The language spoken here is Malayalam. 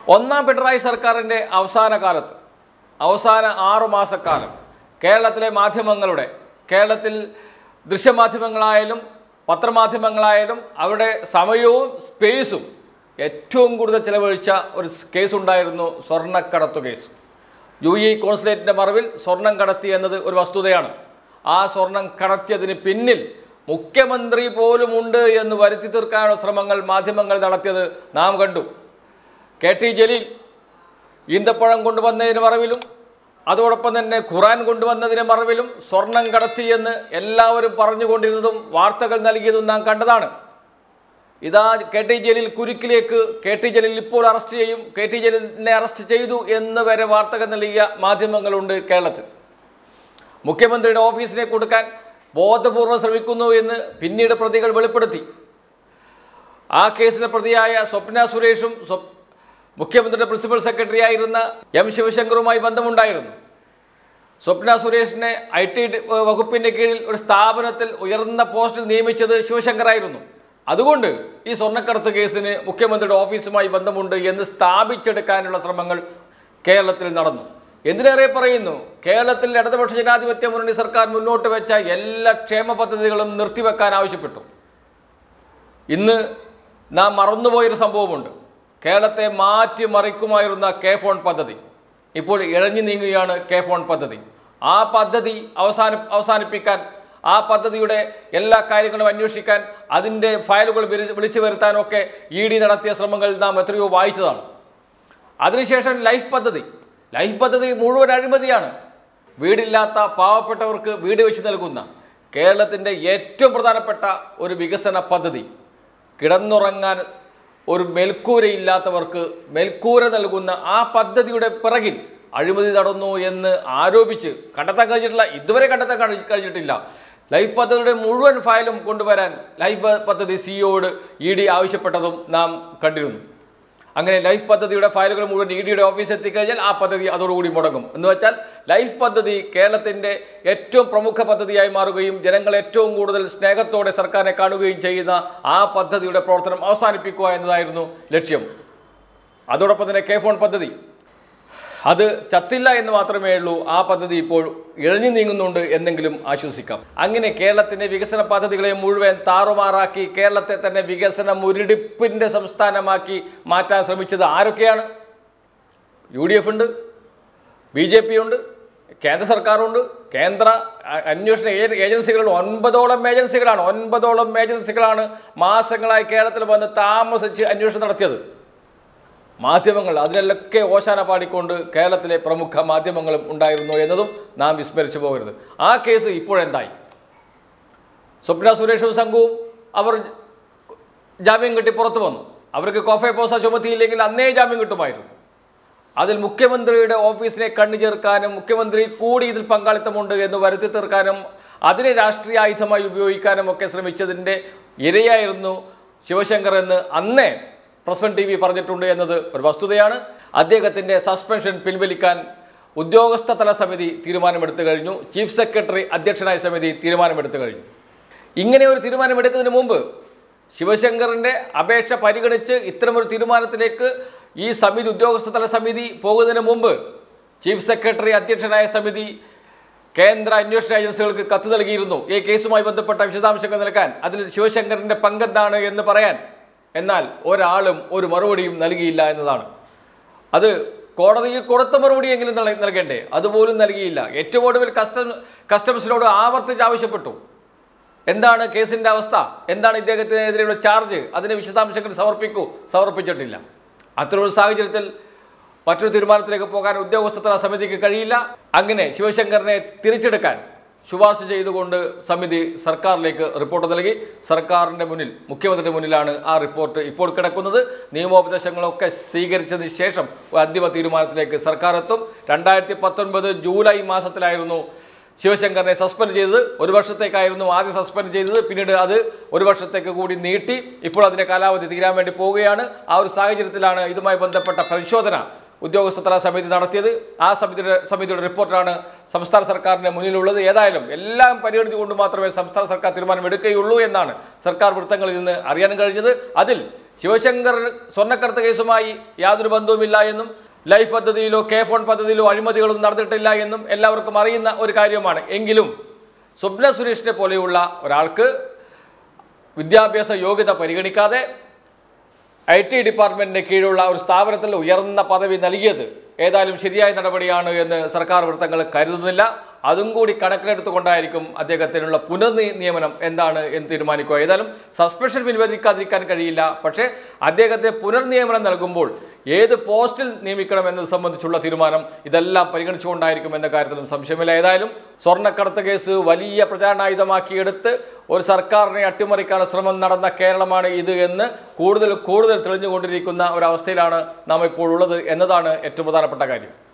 ഒന്നാം പിണറായി സർക്കാരിൻ്റെ അവസാന കാലത്ത് അവസാന ആറു മാസക്കാലം കേരളത്തിലെ മാധ്യമങ്ങളുടെ കേരളത്തിൽ ദൃശ്യമാധ്യമങ്ങളായാലും പത്രമാധ്യമങ്ങളായാലും അവരുടെ സമയവും സ്പേസും ഏറ്റവും കൂടുതൽ ചിലവഴിച്ച ഒരു കേസ് ഉണ്ടായിരുന്നു സ്വർണ്ണക്കടത്തു കേസ് യു ഇ കോൺസുലേറ്റിൻ്റെ മറവിൽ സ്വർണം കടത്തി എന്നത് ഒരു വസ്തുതയാണ് ആ സ്വർണം കടത്തിയതിന് പിന്നിൽ മുഖ്യമന്ത്രി പോലും ഉണ്ട് എന്ന് വരുത്തി തീർക്കാനുള്ള ശ്രമങ്ങൾ മാധ്യമങ്ങൾ നടത്തിയത് നാം കണ്ടു കെ ടി ജലീൽ ഈന്തപ്പഴം കൊണ്ടുവന്നതിന് മറവിലും അതോടൊപ്പം തന്നെ ഖുറാൻ കൊണ്ടുവന്നതിന് മറവിലും സ്വർണം കടത്തിയെന്ന് എല്ലാവരും പറഞ്ഞുകൊണ്ടിരുന്നതും വാർത്തകൾ നൽകിയതും നാം കണ്ടതാണ് ഇതാ കെ ടി ജലീൽ കുരുക്കിലേക്ക് കെ ടി ജലീൽ ഇപ്പോൾ അറസ്റ്റ് ചെയ്യും കെ ടി ജലീലിനെ അറസ്റ്റ് ചെയ്തു എന്ന് വരെ വാർത്തകൾ നൽകിയ മാധ്യമങ്ങളുണ്ട് കേരളത്തിൽ മുഖ്യമന്ത്രിയുടെ ഓഫീസിനെ കൊടുക്കാൻ ബോധപൂർവ്വം ശ്രമിക്കുന്നു എന്ന് പിന്നീട് പ്രതികൾ വെളിപ്പെടുത്തി ആ കേസിലെ പ്രതിയായ സ്വപ്ന സുരേഷും സ്വപ് മുഖ്യമന്ത്രിയുടെ പ്രിൻസിപ്പൽ സെക്രട്ടറി ആയിരുന്ന എം ശിവശങ്കറുമായി ബന്ധമുണ്ടായിരുന്നു സ്വപ്ന സുരേഷിനെ ഐ ടി വകുപ്പിൻ്റെ കീഴിൽ ഒരു സ്ഥാപനത്തിൽ ഉയർന്ന പോസ്റ്റിൽ നിയമിച്ചത് ശിവശങ്കറായിരുന്നു അതുകൊണ്ട് ഈ സ്വർണ്ണക്കടത്ത് കേസിന് മുഖ്യമന്ത്രിയുടെ ഓഫീസുമായി ബന്ധമുണ്ട് എന്ന് സ്ഥാപിച്ചെടുക്കാനുള്ള ശ്രമങ്ങൾ കേരളത്തിൽ നടന്നു എന്തിനേറെ പറയുന്നു കേരളത്തിൽ ഇടതുപക്ഷ ജനാധിപത്യ മുന്നണി സർക്കാർ മുന്നോട്ട് വെച്ച എല്ലാ ക്ഷേമ പദ്ധതികളും നിർത്തിവെക്കാൻ ആവശ്യപ്പെട്ടു ഇന്ന് നാം മറന്നുപോയൊരു സംഭവമുണ്ട് കേരളത്തെ മാറ്റിമറിക്കുമായിരുന്ന കെ ഫോൺ പദ്ധതി ഇപ്പോൾ ഇഴഞ്ഞു നീങ്ങുകയാണ് കെ ഫോൺ പദ്ധതി ആ പദ്ധതി അവസാന അവസാനിപ്പിക്കാൻ ആ പദ്ധതിയുടെ എല്ലാ കാര്യങ്ങളും അന്വേഷിക്കാൻ അതിൻ്റെ ഫയലുകൾ വിരി- വിളിച്ചു വരുത്താനൊക്കെ ഇ ഡി നടത്തിയ ശ്രമങ്ങൾ നാം എത്രയോ വായിച്ചതാണ് അതിനുശേഷം ലൈഫ് പദ്ധതി ലൈഫ് പദ്ധതി മുഴുവൻ അഴിമതിയാണ് വീടില്ലാത്ത പാവപ്പെട്ടവർക്ക് വീട് വെച്ച് നൽകുന്ന കേരളത്തിൻ്റെ ഏറ്റവും പ്രധാനപ്പെട്ട ഒരു വികസന പദ്ധതി കിടന്നുറങ്ങാൻ ഒരു മേൽക്കൂരയില്ലാത്തവർക്ക് മേൽക്കൂര നൽകുന്ന ആ പദ്ധതിയുടെ പിറകിൽ അഴിമതി നടന്നു എന്ന് ആരോപിച്ച് കണ്ടെത്താൻ കഴിഞ്ഞിട്ടില്ല ഇതുവരെ കണ്ടെത്താൻ കഴി- കഴിഞ്ഞിട്ടില്ല ലൈഫ് പദ്ധതിയുടെ മുഴുവൻ ഫയലും കൊണ്ടുവരാൻ ലൈഫ് പദ്ധതി സിഇഒയോട് ഇ ഡി ആവശ്യപ്പെട്ടതും നാം കണ്ടിരുന്നു അങ്ങനെ ലൈഫ് പദ്ധതിയുടെ ഫയലുകൾ മുഴുവൻ ഇ ഡിയുടെ ഓഫീസിൽ എത്തിക്കഴിഞ്ഞാൽ ആ പദ്ധതി അതോടുകൂടി മുടങ്ങും എന്ന് വെച്ചാൽ ലൈഫ് പദ്ധതി കേരളത്തിൻ്റെ ഏറ്റവും പ്രമുഖ പദ്ധതിയായി മാറുകയും ജനങ്ങൾ ഏറ്റവും കൂടുതൽ സ്നേഹത്തോടെ സർക്കാരിനെ കാണുകയും ചെയ്യുന്ന ആ പദ്ധതിയുടെ പ്രവർത്തനം അവസാനിപ്പിക്കുക എന്നതായിരുന്നു ലക്ഷ്യം അതോടൊപ്പം തന്നെ കെ ഫോൺ പദ്ധതി അത് ചത്തില്ല എന്ന് മാത്രമേ ഉള്ളൂ ആ പദ്ധതി ഇപ്പോൾ ഇഴഞ്ഞു നീങ്ങുന്നുണ്ട് എന്നെങ്കിലും ആശ്വസിക്കാം അങ്ങനെ കേരളത്തിന്റെ വികസന പദ്ധതികളെ മുഴുവൻ താറുമാറാക്കി കേരളത്തെ തന്നെ വികസന മുരടിപ്പിന്റെ സംസ്ഥാനമാക്കി മാറ്റാൻ ശ്രമിച്ചത് ആരൊക്കെയാണ് യു ഡി എഫ് ഉണ്ട് ബി ജെ പി ഉണ്ട് കേന്ദ്ര സർക്കാരുണ്ട് കേന്ദ്ര അ- അന്വേഷണ ഏ- ഏജൻസികളുണ്ട് ഒൻപതോളം ഏജൻസികളാണ് ഒൻപതോളം ഏജൻസികളാണ് മാസങ്ങളായി കേരളത്തിൽ വന്ന് താമസിച്ച് അന്വേഷണം നടത്തിയത് മാധ്യമങ്ങൾ അതിനെല്ലൊക്കെ ഓശാന പാടിക്കൊണ്ട് കേരളത്തിലെ പ്രമുഖ മാധ്യമങ്ങളും ഉണ്ടായിരുന്നു എന്നതും നാം വിസ്മരിച്ചു പോകരുത് ആ കേസ് ഇപ്പോഴെന്തായി സ്വപ്ന സുരേഷും സംഘവും അവർ ജാമ്യം കിട്ടി പുറത്തു വന്നു അവർക്ക് കോഫെ പോസ ചുമത്തിയില്ലെങ്കിൽ അന്നേ ജാമ്യം കിട്ടുമായിരുന്നു അതിൽ മുഖ്യമന്ത്രിയുടെ ഓഫീസിനെ കണ്ണു ചേർക്കാനും മുഖ്യമന്ത്രി കൂടി ഇതിൽ പങ്കാളിത്തമുണ്ട് എന്ന് വരുത്തി തീർക്കാനും അതിനെ രാഷ്ട്രീയ ആയുധമായി ഉപയോഗിക്കാനും ഒക്കെ ശ്രമിച്ചതിൻ്റെ ഇരയായിരുന്നു ശിവശങ്കർ എന്ന് അന്നേ പ്രസ് വൺ ടി വി പറഞ്ഞിട്ടുണ്ട് എന്നത് ഒരു വസ്തുതയാണ് അദ്ദേഹത്തിൻ്റെ സസ്പെൻഷൻ പിൻവലിക്കാൻ ഉദ്യോഗസ്ഥ തല സമിതി തീരുമാനമെടുത്തു കഴിഞ്ഞു ചീഫ് സെക്രട്ടറി അധ്യക്ഷനായ സമിതി തീരുമാനമെടുത്തു കഴിഞ്ഞു ഇങ്ങനെ ഒരു തീരുമാനമെടുക്കുന്നതിന് മുമ്പ് ശിവശങ്കറിൻ്റെ അപേക്ഷ പരിഗണിച്ച് ഇത്തരമൊരു തീരുമാനത്തിലേക്ക് ഈ സമിതി ഉദ്യോഗസ്ഥതല സമിതി പോകുന്നതിന് മുമ്പ് ചീഫ് സെക്രട്ടറി അധ്യക്ഷനായ സമിതി കേന്ദ്ര അന്വേഷണ ഏജൻസികൾക്ക് കത്ത് നൽകിയിരുന്നു ഈ കേസുമായി ബന്ധപ്പെട്ട വിശദാംശങ്ങൾ നൽകാൻ അതിൽ ശിവശങ്കറിൻ്റെ പങ്കെന്താണ് എന്ന് പറയാൻ എന്നാൽ ഒരാളും ഒരു മറുപടിയും നൽകിയില്ല എന്നതാണ് അത് കോടതിയിൽ കൊടുത്ത മറുപടിയെങ്കിലും നൽ- നൽകണ്ടേ അതുപോലും നൽകിയില്ല ഏറ്റവും ഒടുവിൽ കസ്റ്റം കസ്റ്റംസിനോട് ആവർത്തിച്ച് ആവശ്യപ്പെട്ടു എന്താണ് കേസിൻ്റെ അവസ്ഥ എന്താണ് ഇദ്ദേഹത്തിനെതിരെയുള്ള ചാർജ് അതിൻ്റെ വിശദാംശങ്ങൾ സമർപ്പിക്കൂ സമർപ്പിച്ചിട്ടില്ല അത്തരമൊരു സാഹചര്യത്തിൽ മറ്റൊരു തീരുമാനത്തിലേക്ക് പോകാൻ ഉദ്യോഗസ്ഥ സമിതിക്ക് കഴിയില്ല അങ്ങനെ ശിവശങ്കറിനെ തിരിച്ചെടുക്കാൻ ശുപാർശ ചെയ്തുകൊണ്ട് സമിതി സർക്കാരിലേക്ക് റിപ്പോർട്ട് നൽകി സർക്കാരിൻ്റെ മുന്നിൽ മുഖ്യമന്ത്രിയുടെ മുന്നിലാണ് ആ റിപ്പോർട്ട് ഇപ്പോൾ കിടക്കുന്നത് നിയമോപദേശങ്ങളൊക്കെ സ്വീകരിച്ചതിന് ശേഷം ഒരു അന്തിമ തീരുമാനത്തിലേക്ക് സർക്കാർ എത്തും രണ്ടായിരത്തി പത്തൊൻപത് ജൂലൈ മാസത്തിലായിരുന്നു ശിവശങ്കറിനെ സസ്പെൻഡ് ചെയ്തത് ഒരു വർഷത്തേക്കായിരുന്നു ആദ്യം സസ്പെൻഡ് ചെയ്തത് പിന്നീട് അത് ഒരു വർഷത്തേക്ക് കൂടി നീട്ടി ഇപ്പോൾ അതിൻ്റെ കാലാവധി തീരാൻ വേണ്ടി പോവുകയാണ് ആ ഒരു സാഹചര്യത്തിലാണ് ഇതുമായി ബന്ധപ്പെട്ട പരിശോധന ഉദ്യോഗസ്ഥതല സമിതി നടത്തിയത് ആ സമിതിയുടെ സമിതിയുടെ റിപ്പോർട്ടാണ് സംസ്ഥാന സർക്കാരിന്റെ മുന്നിലുള്ളത് ഏതായാലും എല്ലാം പരിഗണിച്ചുകൊണ്ട് മാത്രമേ സംസ്ഥാന സർക്കാർ തീരുമാനം എടുക്കുകയുള്ളൂ എന്നാണ് സർക്കാർ വൃത്തങ്ങളിൽ നിന്ന് അറിയാൻ കഴിഞ്ഞത് അതിൽ ശിവശങ്കർ സ്വർണ്ണക്കടത്ത് കേസുമായി യാതൊരു ബന്ധവുമില്ല എന്നും ലൈഫ് പദ്ധതിയിലോ കെ ഫോൺ പദ്ധതിയിലോ അഴിമതികളൊന്നും നടന്നിട്ടില്ല എന്നും എല്ലാവർക്കും അറിയുന്ന ഒരു കാര്യമാണ് എങ്കിലും സ്വപ്ന സുരേഷിനെ പോലെയുള്ള ഒരാൾക്ക് വിദ്യാഭ്യാസ യോഗ്യത പരിഗണിക്കാതെ ഐ ടി ഡിപ്പാർട്ട്മെന്റിന് കീഴിലുള്ള ഒരു സ്ഥാപനത്തിൽ ഉയർന്ന പദവി നൽകിയത് ഏതായാലും ശരിയായ നടപടിയാണ് എന്ന് സർക്കാർ വൃത്തങ്ങൾ കരുതുന്നില്ല അതും കൂടി കണക്കിലെടുത്തുകൊണ്ടായിരിക്കും അദ്ദേഹത്തിനുള്ള പുനർനിയമനം എന്താണ് എന്ന് തീരുമാനിക്കുക ഏതായാലും സസ്പെൻഷൻ പിൻവലിക്കാതിരിക്കാൻ കഴിയില്ല പക്ഷേ അദ്ദേഹത്തെ പുനർനിയമനം നൽകുമ്പോൾ ഏത് പോസ്റ്റിൽ നിയമിക്കണം എന്നത് സംബന്ധിച്ചുള്ള തീരുമാനം ഇതെല്ലാം പരിഗണിച്ചുകൊണ്ടായിരിക്കും എന്ന കാര്യത്തിലും സംശയമില്ല ഏതായാലും സ്വർണ്ണക്കടത്ത് കേസ് വലിയ പ്രചാരണായുധമാക്കിയെടുത്ത് ഒരു സർക്കാരിനെ അട്ടിമറിക്കാനുള്ള ശ്രമം നടന്ന കേരളമാണ് ഇത് എന്ന് കൂടുതൽ കൂടുതൽ തെളിഞ്ഞുകൊണ്ടിരിക്കുന്ന ഒരവസ്ഥയിലാണ് നാം ഇപ്പോൾ ഉള്ളത് എന്നതാണ് ഏറ്റവും പ്രധാനപ്പെട്ട കാര്യം